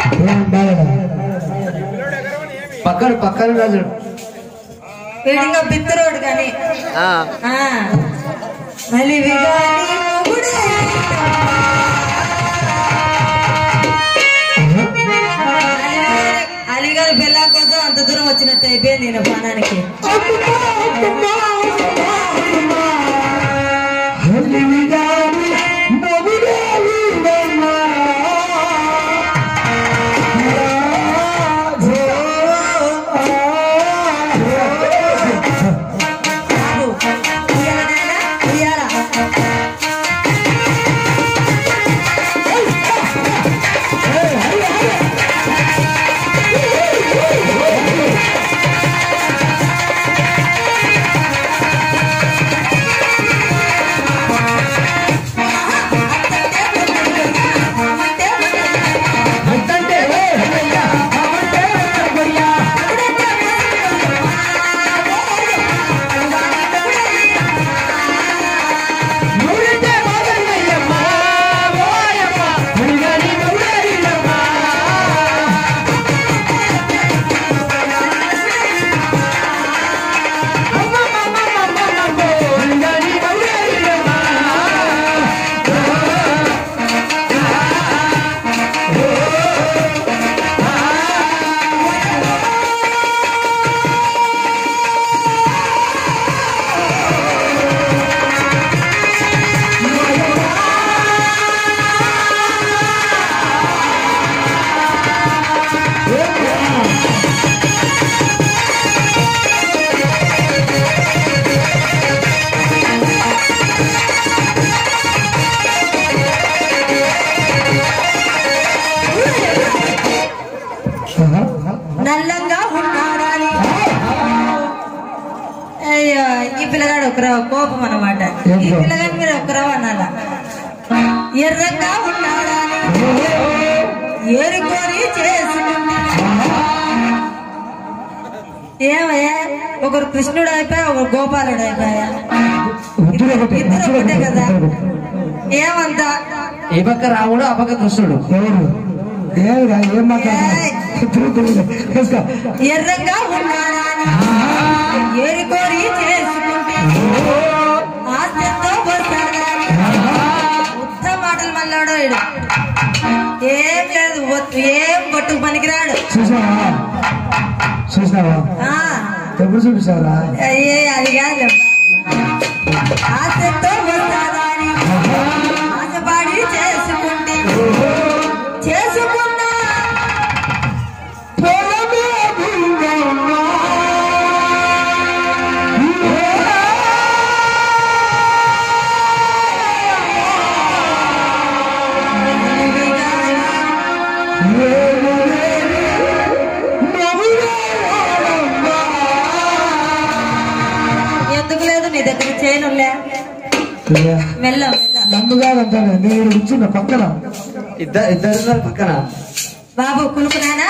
ఏం బాగా పక్కన పక్కన రాజు వీడింగా బిత్తరోడు కానీ ఆ, ఆ. మళ్ళీ విగాని మొగుడే. అలీగారి- అలీగారి పిల్ల కోసం అంత దూరం వచ్చినట్టు అయిపోయింది నేను పానానికి బాబు, ఉయ్యాల నాయనా, ఉయ్యాల. నల్లంగా ఉన్నాడని అయ్యో ఈ పిల్లగాడు ఒకరా కోపం అన్నమాట ఈ పిల్లగాడి మీద ఒకరా అనాల ఎర్రంగా ఉన్నాడని ఏరుకోరి చేసుకుంది ఏమయ్యా ఒకరు కృష్ణుడు అయిపోయా ఒకరు గోపాలుడు అయిపోయా ఇద్దరు ఒకటే కదా ఏమంతా ఈ పక్క రాముడు ఆ పక్క కృష్ణుడు ఎవరు దేవుడా ఏం మాట్లాడుతున్నారు ఎర్రంగా ఉన్నాడని ఏరుకోరి చేసుకుంటే ఆస్తితో వస్తాడని ఉత్త మాటలు మళ్ళాడో ఈడు. ఏం లేదు ఒ- ఏం కొట్టు పనికిరాడు చూసావా చూసావా ఆ, ఎప్పుడు చూపిస్తావరా అయ్యే అది కాదు ఆస్తితో వస్తాడని ఆశపడి చేసుకుంటే చేసుకున్నా ఎందుకు లేదు నీ దగ్గర చేయనులే మెల్ల మెల్ల నమ్ముగా అంటాను నేను కూర్చున్న పక్కన ఇద్దరు ఇద్దరు ఉన్నారు పక్కన బాబు కులుకునానా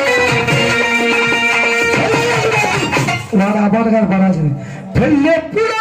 వాడు ఆ పాట కాదు పడాల్సింది పెళ్ళి ఎప్పుడు